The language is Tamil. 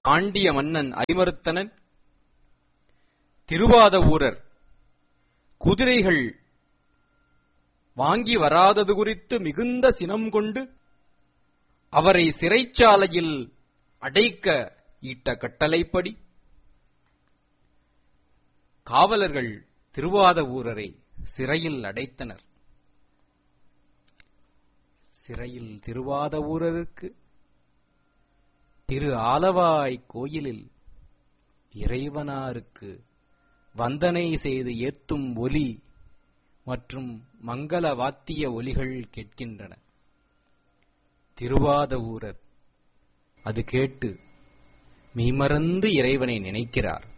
பாண்டிய மன்னன் அரிமருத்தனன் திருவாத ஊரர் குதிரைகள் வாங்கி வராதது குறித்து மிகுந்த சினம் கொண்டு அவரை சிறைச்சாலையில் அடைக்க ஈட்ட கட்டளைப்படி காவலர்கள் திருவாத ஊரரை சிறையில் அடைத்தனர் சிறையில் திருவாத ஊரருக்கு திரு ஆலவாய் கோயிலில் இறைவனாருக்கு வந்தனை செய்து ஏத்தும் ஒலி மற்றும் மங்கள வாத்திய ஒலிகள் கேட்கின்றன திருவாத ஊரர் அது கேட்டு மெய்மறந்து இறைவனை நினைக்கிறார்